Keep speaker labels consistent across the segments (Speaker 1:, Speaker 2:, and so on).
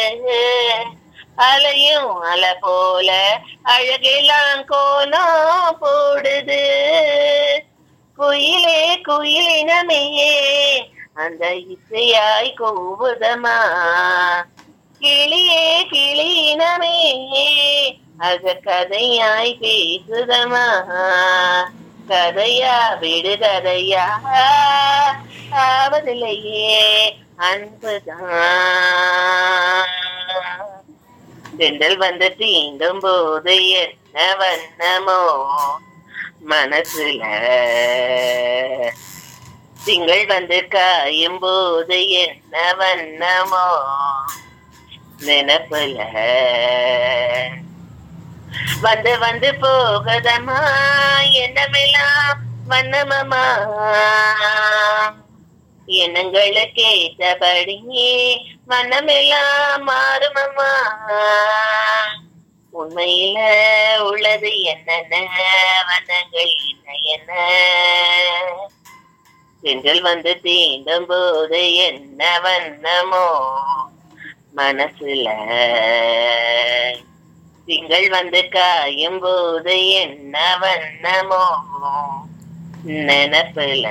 Speaker 1: அலையும் அலை போல அழகெல்லாம் கோலம் போடுது குயிலே குயிலினமே அந்த இசையாய் கூவுதமா கிளியே கிளியினமே அது கதையாய் பேசுதமா கதையா விடுகதையா ஆவதில்லையே அன்புதான் செண்டல் வந்து தீண்டும் போது என்ன வண்ணமோ மனசுல திங்கள் வந்து காயும் போது என்ன வண்ணமோ நினப்புல வந்து வந்து போகதமா என்னமெல்லாம் வண்ணமமா எண்ணங்களுக்கு ஏற்றபடி வண்ணமெல்லாம் மாறுமம்மா உண்மையில உள்ளது என்னென்ன வண்ணங்கள் என்ன என்ன பெண்கள் வந்து தீண்டும் போது என்ன வண்ணமோ மனசுல திங்கள் வந்து காயும் போது என்ன வண்ணமோ நினப்புல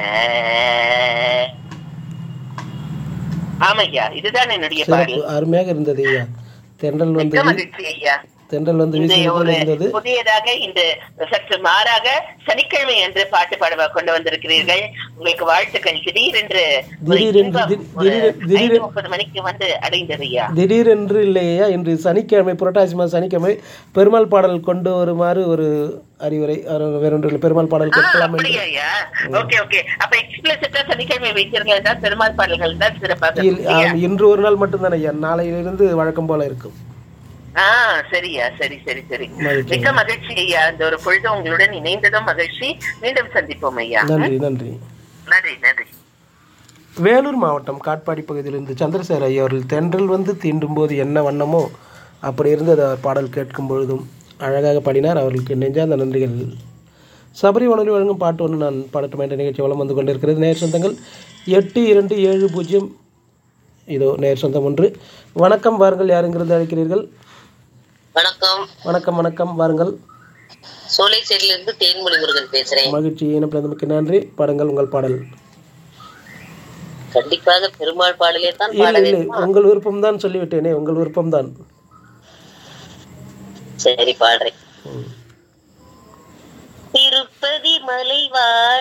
Speaker 1: ஆமையா இதுதான் என்னுடைய
Speaker 2: சிறப்பு
Speaker 1: பாடல்
Speaker 2: அருமையாக இருந்தது ஐயா தென்றல்
Speaker 1: மிக்க
Speaker 2: வந்து
Speaker 1: மகிழ்ச்சி ஐயா
Speaker 2: தென்றல் வந்து
Speaker 1: இந்த
Speaker 2: வீசியது போல
Speaker 1: ஒரு
Speaker 2: இருந்தது
Speaker 1: புதியதாக இந்த சற்று மாறாக சனிக்கிழமை என்று பாட்டு பாட கொண்டு வந்திருக்கிறீர்கள் உங்களுக்கு வாழ்த்துக்கள் திடீரென்று ஒரு
Speaker 2: திடீரென்று
Speaker 1: இன்பம்
Speaker 2: திடீர்-
Speaker 1: ஒரு
Speaker 2: திடீர்- திடீர்
Speaker 1: ஐந்து முப்பது மணிக்கு வந்து அடைந்தது ஐயா
Speaker 2: திடீரென்று இல்லையா இன்று சனிக்கிழமை புரட்டாசி மாதம் சனிக்கிழமை பெருமாள் பாடல் கொண்டு வருமாறு ஒரு அறிவுரை அவர் வேறொன்று இல்லை பெருமாள் பாடல்
Speaker 1: ஆ,
Speaker 2: கேட்கலாம் என்று
Speaker 1: அப்படியா ஐயா ஓகே ஓகே அப்ப எக்ஸ்பிளசிட்டா சனிக்கிழமை வைத்தீர்கள் என்றால் பெருமாள் பாடல்கள் தான் சிறப்பாக
Speaker 2: இல்-
Speaker 1: இருக்கும் ஐயா.
Speaker 2: ஆம், இன்று ஒரு நாள் மட்டும்தான் ஐயா நாளையிலிருந்து வழக்கம் போல இருக்கும்
Speaker 1: ஆ சரியா சரி சரி சரி
Speaker 2: மகிழ்ச்சி.
Speaker 1: மிக்க மகிழ்ச்சி ஐயா இந்த ஒரு பொழுது உங்களுடன் இணைந்ததும் மகிழ்ச்சி மீண்டும் சந்திப்போம் ஐயா
Speaker 2: நன்றி நன்றி
Speaker 1: நன்றி நன்றி
Speaker 2: வேலூர் மாவட்டம் காட்பாடி பகுதியிலிருந்து சந்திரசேகர் ஐயா அவர்கள் தென்றல் வந்து தீண்டும் போது என்ன வண்ணமோ அப்படி இருந்தது அவர் பாடல் கேட்கும் பொழுதும் அழகாக பாடினார் அவர்களுக்கு நெஞ்சார்ந்த நன்றிகள் சபரி வானொலி வழங்கும் பாட்டு ஒன்று நான் பாடட்டும் என்ற நிகழ்ச்சி வளம் வந்து கொண்டிருக்கிறது நேர் சொந்தங்கள் எட்டு இரண்டு ஏழு பூஜ்ஜியம் இதோ நேர் சொந்தம் ஒன்று வணக்கம் வாருங்கள் யாருங்கிறது அழைக்கிறீர்கள்
Speaker 3: வணக்கம்
Speaker 2: வணக்கம் வணக்கம் வாருங்கள்
Speaker 3: சோலைசேரியில இருந்து தேன்மொழி முருகன் பேசுறேன்
Speaker 2: மகிழ்ச்சி இனப்பிரதமக்கு நன்றி பாடுங்கள் உங்கள் பாடல்
Speaker 3: கண்டிப்பாக பெருமாள் பாடலே தான் பாட
Speaker 2: இல்லை இல்லை
Speaker 3: வேண்டும்
Speaker 2: உங்கள் விருப்பம்தான் சொல்லிவிட்டேனே உங்கள் விருப்பம்தான்
Speaker 3: சரி பாடுறேன்
Speaker 2: ம்.
Speaker 3: திருப்பதி மலைவா